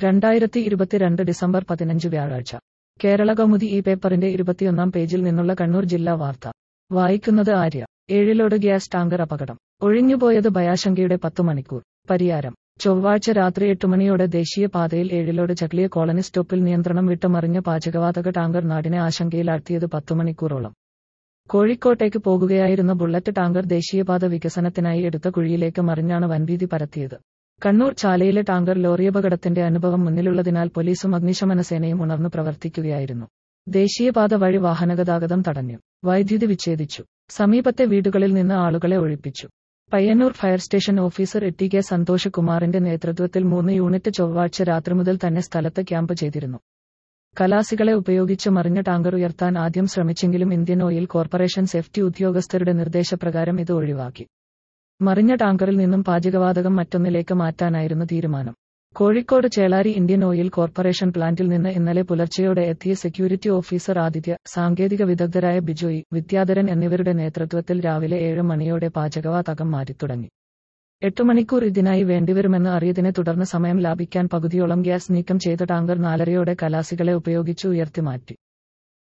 രണ്ടായിരത്തി ഇരുപത്തിരണ്ട് ഡിസംബർ പതിനഞ്ച് വ്യാഴാഴ്ച കേരള കൗമുദി ഈ പേപ്പറിന്റെ ഇരുപത്തിയൊന്നാം പേജിൽ നിന്നുള്ള കണ്ണൂർ ജില്ലാ വാർത്ത വായിക്കുന്നത് ആര്യ ഏഴിലോട് ഗ്യാസ് ടാങ്കർ അപകടം ഒഴിഞ്ഞുപോയത് ഭയാശങ്കയുടെ പത്തു മണിക്കൂർ പരിയാരം ചൊവ്വാഴ്ച രാത്രി എട്ട് മണിയോടെ ദേശീയപാതയിൽ ഏഴിലോട് ചക്ലിയ കോളനി സ്റ്റോപ്പിൽ നിയന്ത്രണം വിട്ടുമറിഞ്ഞ പാചകവാതക ടാങ്കർ നാടിനെ ആശങ്കയിലാഴ്ത്തിയത് പത്തു മണിക്കൂറോളം കോഴിക്കോട്ടേക്ക് പോകുകയായിരുന്ന ബുള്ളറ്റ് ടാങ്കർ ദേശീയപാത വികസനത്തിനായി എടുത്ത കുഴിയിലേക്ക് മറിഞ്ഞാണ് വൻഭീതി പരത്തിയത് കണ്ണൂർ ചാലയിലെ ടാങ്കർ ലോറിയപകടത്തിന്റെ അനുഭവം മുന്നിലുള്ളതിനാൽ പോലീസും അഗ്നിശമന സേനയും ഉണർന്നു പ്രവർത്തിക്കുകയായിരുന്നു ദേശീയപാത വഴി വാഹനഗതാഗതം തടഞ്ഞു വൈദ്യുതി വിച്ഛേദിച്ചു സമീപത്തെ വീടുകളിൽ നിന്ന് ആളുകളെ ഒഴിപ്പിച്ചു Payyanur fire station officer A T K Santhosh കുമാറിന്റെ നേതൃത്വത്തിൽ മൂന്ന് യൂണിറ്റ് ചൊവ്വാഴ്ച രാത്രി മുതൽ തന്നെ സ്ഥലത്ത് ക്യാമ്പ് ചെയ്തിരുന്നു കലാസികളെ ഉപയോഗിച്ച് മറിഞ്ഞ ടാങ്കർ ഉയർത്താൻ ആദ്യം ശ്രമിച്ചെങ്കിലും ഇന്ത്യൻ ഓയിൽ കോർപ്പറേഷൻ സേഫ്റ്റി ഉദ്യോഗസ്ഥരുടെ നിർദ്ദേശപ്രകാരം ഇത് ഒഴിവാക്കി മറിഞ്ഞ ടാങ്കറിൽ നിന്നും പാചകവാതകം മറ്റൊന്നിലേക്ക് മാറ്റാനായിരുന്നു തീരുമാനം Kozhikode Chelari Indian oil corporation പ്ലാന്റിൽ നിന്ന് ഇന്നലെ പുലർച്ചെയോടെ എത്തിയ സെക്യൂരിറ്റി ഓഫീസർ ആദിത്യ സാങ്കേതിക വിദഗ്ധരായ ബിജോയ് വിദ്യാധരൻ എന്നിവരുടെ നേതൃത്വത്തിൽ രാവിലെ ഏഴ് മണിയോടെ പാചകവാതകം മാറ്റിത്തുടങ്ങി എട്ടു മണിക്കൂർ ഇതിനായി വേണ്ടിവരുമെന്ന് അറിയതിനെ തുടർന്ന് സമയം ലാഭിക്കാൻ പകുതിയോളം ഗ്യാസ് നീക്കം ചെയ്ത ടാങ്കർ നാലരയോടെ കലാസികളെ ഉപയോഗിച്ച് ഉയർത്തിമാറ്റി